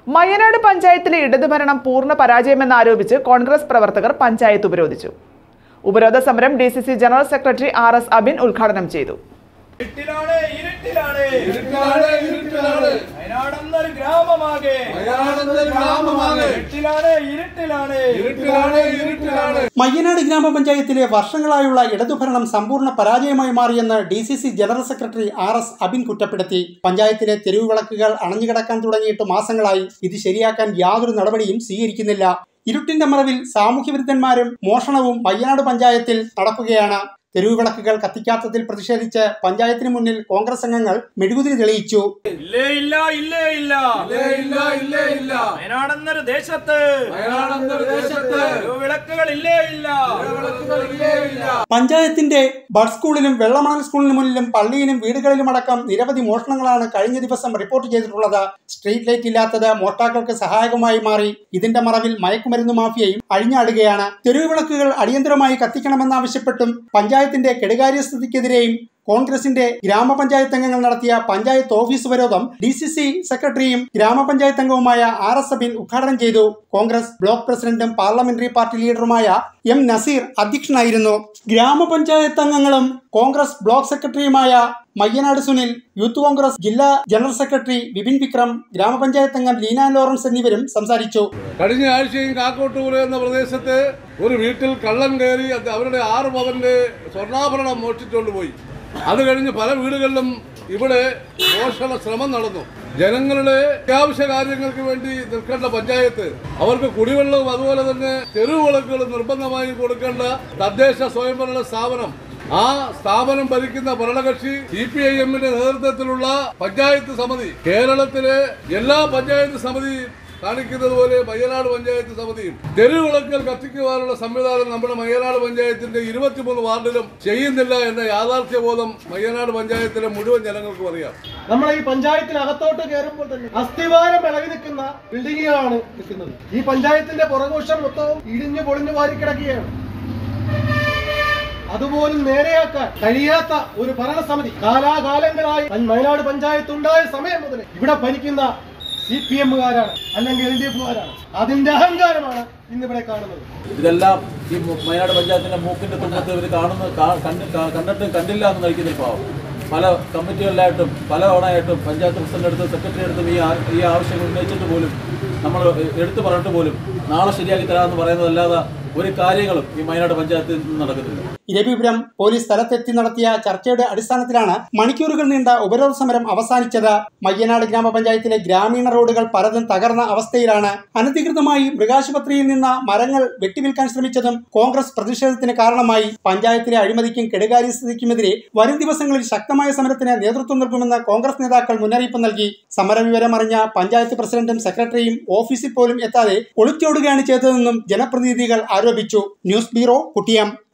മയ്യനാട് പഞ്ചായത്തിലെ ഇടതുഭരണം പൂർണ്ണ പരാജയമെന്നാരോപിച്ച് കോൺഗ്രസ് പ്രവർത്തകർ പഞ്ചായത്ത് ഉപരോധിച്ചു ഉപരോധ സമരം D C C general secretary R S Abin ഉദ്ഘാടനം ചെയ്തു ഇരുട്ടിലാണ് ഇരുട്ടിലാണ് ഇരുട്ടിലാണ് ഇരുട്ടിലാണ് വയനാടെന്നൊരു ഗ്രാമമാകെ വയനാടെന്നൊരു ഗ്രാമമാകെ ഇരുട്ടിലാണ് ഇരുട്ടിലാണ് ഇരുട്ടിലാണ് ഇരുട്ടിലാണ് മയ്യനാട് ഗ്രാമപഞ്ചായത്തിലെ വർഷങ്ങളായുള്ള ഇടതുഭരണം സമ്പൂർണ്ണ പരാജയമായി മാറിയെന്ന് D C C general secretary R S Abin കുറ്റപ്പെടുത്തി പഞ്ചായത്തിലെ തെരുവ് വിളക്കുകൾ അണഞ്ഞുകിടക്കാൻ തുടങ്ങിയിട്ട് മാസങ്ങളായി ഇത് ശരിയാക്കാൻ യാതൊരു നടപടിയും സ്വീകരിക്കുന്നില്ല ഇരുട്ടിന്റെ മറവിൽ സാമൂഹ്യവിരുദ്ധന്മാരും മോഷണവും മയ്യനാട് പഞ്ചായത്തിൽ നടക്കുകയാണ് തെരുവ് വിളക്കുകൾ കത്തിക്കാത്തതിൽ പ്രതിഷേധിച്ച് പഞ്ചായത്തിന് മുന്നിൽ കോൺഗ്രസ് അംഗങ്ങൾ മെഴുകുതിരി തെളിയിച്ചു ഇല്ലേ ഇല്ല ഇല്ലേ ഇല്ല ഇല്ലേ ഇല്ല ഇല്ലേ ഇല്ല വയനാടെന്നൊരു ദേശത്ത് വയനാടെന്നൊരു ദേശത്ത് വിളക്കുകൾ ഇല്ലേ ഇല്ല വിളക്കുകൾ ഇല്ലേ ഇല്ല പഞ്ചായത്തിന്റെ ബഡ് സ്കൂളിലും വെള്ളമണൽ സ്കൂളിന് മുന്നിലും പള്ളിയിലും വീടുകളിലും അടക്കം നിരവധി മോഷണങ്ങളാണ് കഴിഞ്ഞ ദിവസം റിപ്പോർട്ട് ചെയ്തിട്ടുള്ളത് സ്ട്രീറ്റ് ലൈറ്റ് ഇല്ലാത്തത് മോഷ്ടാക്കൾക്ക് സഹായകമായി മാറി ഇതിന്റെ മറവിൽ മയക്കുമരുന്ന് മാഫിയയും അഴിഞ്ഞാടുകയാണ് തെരുവ് വിളക്കുകൾ അടിയന്തരമായി കത്തിക്കണമെന്നാവശ്യപ്പെട്ടും പഞ്ചായത്തിന്റെ കെടുകാര്യസ്ഥിതിക്കെതിരെയും കോൺഗ്രസിന്റെ ഗ്രാമപഞ്ചായത്ത് അംഗങ്ങൾ നടത്തിയ പഞ്ചായത്ത് ഓഫീസ് ഉപരോധം ഡി സി സി സെക്രട്ടറിയും ഗ്രാമപഞ്ചായത്ത് അംഗവുമായ ആർ എസ് അബിൻ ഉദ്ഘാടനം ചെയ്തു കോൺഗ്രസ് ബ്ലോക്ക് പ്രസിഡന്റും പാർലമെന്ററി പാർട്ടി ലീഡറുമായ എം നസീർ അധ്യക്ഷനായിരുന്നു ഗ്രാമപഞ്ചായത്ത് അംഗങ്ങളും കോൺഗ്രസ് ബ്ലോക്ക് സെക്രട്ടറിയുമായ മയ്യനാട് സുനിൽ യൂത്ത് കോൺഗ്രസ് ജില്ലാ ജനറൽ സെക്രട്ടറി വിപിൻ വിക്രം ഗ്രാമപഞ്ചായത്ത് അംഗം ലീന ലോറൻസ് എന്നിവരും സംസാരിച്ചു കഴിഞ്ഞ ആഴ്ചയും കാക്കോട്ടൂർ എന്ന പ്രദേശത്ത് ഒരു വീട്ടിൽ കള്ളൻ കയറി അത് അവരുടെ ആറ് പവന്റെ സ്വർണ്ണാഭരണം മോഷ്ടിച്ചുകൊണ്ട് പോയി അത് കഴിഞ്ഞ് പല വീടുകളിലും ഇവിടെ മോഷണ ശ്രമം നടന്നു ജനങ്ങളുടെ അത്യാവശ്യ കാര്യങ്ങൾക്ക് വേണ്ടി നിൽക്കേണ്ട പഞ്ചായത്ത് അവർക്ക് കുടിവെള്ളവും അതുപോലെ തന്നെ തെരുവ് വിളക്കുകളും നിർബന്ധമായി കൊടുക്കേണ്ട തദ്ദേശ സ്വയംഭരണ സ്ഥാപനം ആ സ്ഥാപനം ഭരിക്കുന്ന ഭരണകക്ഷി സി പി ഐ എമ്മിന്റെ നേതൃത്വത്തിലുള്ള പഞ്ചായത്ത് സമിതി കേരളത്തിലെ എല്ലാ പഞ്ചായത്ത് സമിതി കാണിക്കുന്നത് പോലെ മയ്യനാട് പഞ്ചായത്ത് സമിതിയും തെരുവിളക്കൽ കത്തിക്കുവാനുള്ള സംവിധാനം നമ്മുടെ മയ്യനാട് പഞ്ചായത്തിന്റെ ഇരുപത്തിമൂന്ന് വാർഡിലും ചെയ്യുന്നില്ല എന്ന യാഥാർത്ഥ്യബോധം മയ്യനാട് പഞ്ചായത്തിലെ മുഴുവൻ ജനങ്ങൾക്കും അറിയാം നമ്മൾ ഈ പഞ്ചായത്തിനകത്തോട്ട് കയറുമ്പോൾ തന്നെ അസ്ഥിവാരം ഇളകി നിൽക്കുന്ന ബിൽഡിങ്ങുകളാണ് നിൽക്കുന്നത് ഈ പഞ്ചായത്തിന്റെ പുറകോശം മൊത്തവും ഇടിഞ്ഞു പൊളിഞ്ഞു വാരിക്കിടക്കുകയാണ് അതുപോലും നേരെയാക്കാൻ കഴിയാത്ത ഒരു ഭരണസമിതി കാലാകാലങ്ങളായി പൻ- വയനാട് പഞ്ചായത്ത് ഉണ്ടായ സമയം മുതൽ ഇവിടെ ഭരിക്കുന്ന സി പി എമ്മുകാരാണ് അല്ലെങ്കിൽ എൽ ഡി എഫുകാരാണ് അതിന്റെ അഹങ്കാരമാണ് ഇന്നിവിടെ കാണുന്നത് ഇതെല്ലാം ഈ മു- വയനാട് പഞ്ചായത്തിന്റെ മൂക്കിന്റെ തുമ്പത്ത് ഇവർ കാണുന്ന കാ- കണ്ടി- കാ- കണ്ടിട്ടും കണ്ടില്ല എന്ന് നയിക്കുന്ന ഈ പാവം പല കമ്മിറ്റികളിലായിട്ടും പല തവണയായിട്ടും പഞ്ചായത്ത് പ്രസിഡന്റ് അടുത്ത് സെക്രട്ടറി അടുത്തും ഈ ആ- ഈ ആവശ്യങ്ങൾ ഉന്നയിച്ചിട്ട് പോലും നമ്മൾ എടുത്തു പറഞ്ഞിട്ട് പോലും നാളെ ശരിയാക്കി തരാമെന്ന് പറയുന്നതല്ലാതെ ഒരു കാര്യങ്ങളും ഈ വയനാട് പഞ്ചായത്തിൽ നിന്ന് നടക്കുന്നില്ല ഇരവിപുരം പോലീസ് സ്ഥലത്തെത്തി നടത്തിയ ചർച്ചയുടെ അടിസ്ഥാനത്തിലാണ് മണിക്കൂറുകൾ നീണ്ട ഉപരോധ സമരം അവസാനിച്ചത് മയ്യനാട് ഗ്രാമപഞ്ചായത്തിലെ ഗ്രാമീണ റോഡുകൾ പലതും തകർന്ന അവസ്ഥയിലാണ് അനധികൃതമായി മൃഗാശുപത്രിയിൽ നിന്ന് മരങ്ങൾ വെട്ടിവിൽക്കാൻ ശ്രമിച്ചതും കോൺഗ്രസ് പ്രതിഷേധത്തിന് കാരണമായി പഞ്ചായത്തിലെ അഴിമതിക്കും കെടുകാര്യസ്ഥിതിക്കുമെതിരെ വരും ദിവസങ്ങളിൽ ശക്തമായ സമരത്തിന് നേതൃത്വം നൽകുമെന്ന് കോൺഗ്രസ് നേതാക്കൾ മുന്നറിയിപ്പ് നൽകി സമരവിവരം അറിഞ്ഞ പഞ്ചായത്ത് പ്രസിഡന്റും സെക്രട്ടറിയും ഓഫീസിൽ പോലും എത്താതെ ഒളിച്ചോടുകയാണ് ചെയ്തതെന്നും ജനപ്രതിനിധികൾ ആരോപിച്ചു ന്യൂസ് ബ്യൂറോ കുട്ടിയം